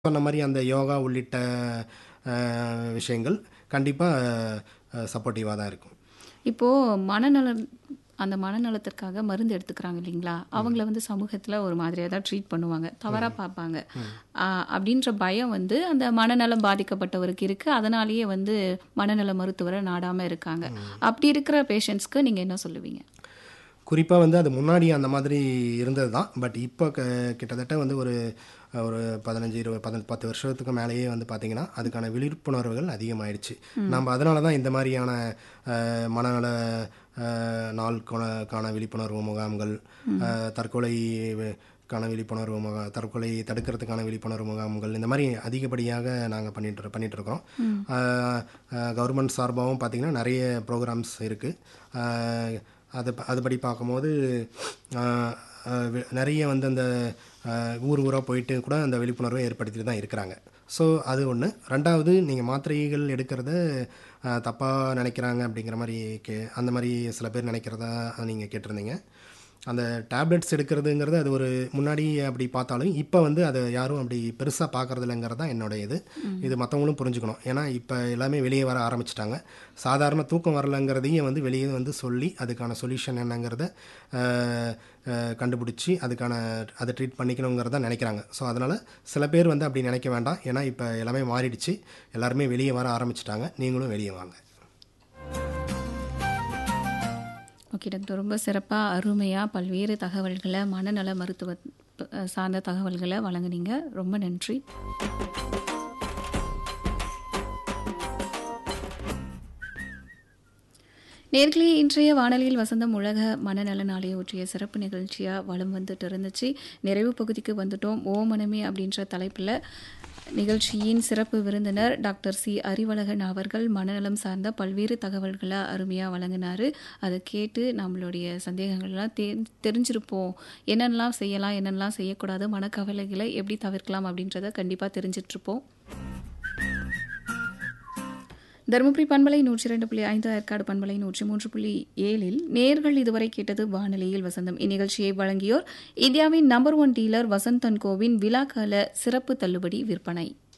சொன்ன மாரி அந்த யோகா உள்ளிட்ட அ விஷயங்கள் கண்டிப்பா அ சப்போர்ட்டிவா தான் இருக்கும். இப்போ மனநலம் அந்த மனநலத்திற்காக மருந்து எடுத்துக்கிறாங்க இல்லைங்களா? அவங்கள வந்து சமூகத்துல ஒரு மாதிரியா தான் ட்ரீட் பண்ணுவாங்க. தவறா பார்ப்பாங்க. அ அப்படின்ற பயம் வந்து அந்த மனநலம் பாதிக்கப்பட்டவருக்கு இருக்கு. அதனாலேயே வந்து மனநல மருத்துவர நாடாம இருக்காங்க. அப்படி இருக்கிற பேஷண்ட்ஸ்க்கு நீங்க என்ன சொல்லுவீங்க? குறிப்பா வந்து அது முன்னாடி அந்த மாதிரி இருந்தது தான். பட் இப்போ க கிட்டத்தட்ட வந்து ஒரு ஒரு 15, 20, 10 10 வருஷத்துக்கு மேலேயே வந்து பார்த்தீங்கன்னா, அதுக்கான விழிப்புணர்வுகள் அதிகமாயிடுச்சு. நம்ம அதனால தான் இந்த மாரியான அ மனநல அ நாளுக்கான க்கான விழிப்புணர்வு முகாம்கள், அ தற்கொலை க்கான விழிப்புணர்வு முகா தற்கொலை தடுக்கிறதுக்கான விழிப்புணர்வு முகாம்கள் இந்த மாரி அதிகப்படியாக நாங்க பண்ணிட்டு பண்ணிட்டுருக்கோம். அ அ கவர்மெண்ட் சார்பாவும் பார்த்தீங்கன்னா, நெறைய ப்ரோகிராம்ஸ் இருக்கு. அ அது அதுபடி பார்க்கும்போது அ அ நெறைய வந்து அந்த அ ஊர் ஊரா போயிட்டு கூட அந்த விழிப்புணர்வை ஏற்படுத்திட்டு தான் இருக்கிறாங்க. ஸோ அது ஒண்ணு. 2வது நீங்க மாத்திரைகள் எடுக்கிறத அ தப்பா நெனைக்கிறாங்க அப்படிங்கிற மாரி கே அந்த மாரி சில பேர் நெனைக்கிறதா நீங்க கேட்டிருந்தீங்க. அந்த டேப்லெட்ஸ் எடுக்கிறதுங்கிறது அது ஒரு முன்னாடி அப்படி பார்த்தாலும், இப்ப வந்து அத யாரும் அப்படி பெருசா பார்க்கறது இல்லங்கிறது தான் என்னோட இது. இது மத்தவங்களும் புரிஞ்சுக்கணும். ஏன்னா, இப்ப எல்லாமே வெளிய வர ஆரம்பிச்சுட்டாங்க. சாதாரண தூக்கம் வரலங்கிறதையும் வந்து வெளிய வந்து சொல்லி, அதுக்கான சொல்யூஷன் என்னங்கிறத அ அ கண்டுபிடிச்சு, அதுக்கான அத ட்ரீட் பண்ணிக்கணுங்கிறத நெனைக்கிறாங்க. ஸோ அதனால சில பேர் வந்து அப்படி நெனைக்க வேண்டாம். ஏன்னா, இப்ப எல்லாமே மாறிடுச்சு. எல்லாருமே வெளிய வர ஆரம்பிச்சுட்டாங்க. நீங்களும் வெளிய வாங்க. Okay doctor. ரொம்ப சிறப்பா, அருமையா பல்வேறு தகவல்கள மனநல மருத்துவ சார்ந்த தகவல்கள வழங்குனீங்க. ரொம்ப நன்றி. நேயர்களே இன்றைய வானொலியில் வசந்தம் உலக மனநல நாளை ஒற்றிய சிறப்பு நிகழ்ச்சியா வலம் வந்துட்டு இருந்துச்சு. நிறைவு பகுதிக்கு வந்துட்டோம். ஓ மனமே அப்படின்ற தலைப்புல நிகழ்ச்சியின் சிறப்பு விருந்தினர் டாக்டர் சி. அறிவழகன் அவர்கள் மனநலம் சார்ந்த பல்வேறு தகவல்கள அருமையா வழங்குனாரு. அத கேட்டு நம்மளுடைய சந்தேகங்கள்லாம் தே தெரிஞ்சிருப்போம். என்னென்னலாம் செய்யலாம், என்னென்னலாம் செய்யக்கூடாது, மனக்கவலைகள எப்படி தவிர்க்கலாம் அப்படின்றத கண்டிப்பா தெரிஞ்சிட்டுருப்போம். தருமபுரி பண்பலை 102.5 ஏற்காடு பண்பலை 103.7ல் நேயர்கள் இதுவரை கேட்டது வானொலியில் வசந்தம். இந்நிகழ்ச்சியை வழங்கியோர் இந்தியாவின் number one dealer Vasanth and கோவின் விழாக்கால சிறப்பு தள்ளுபடி விற்பனை.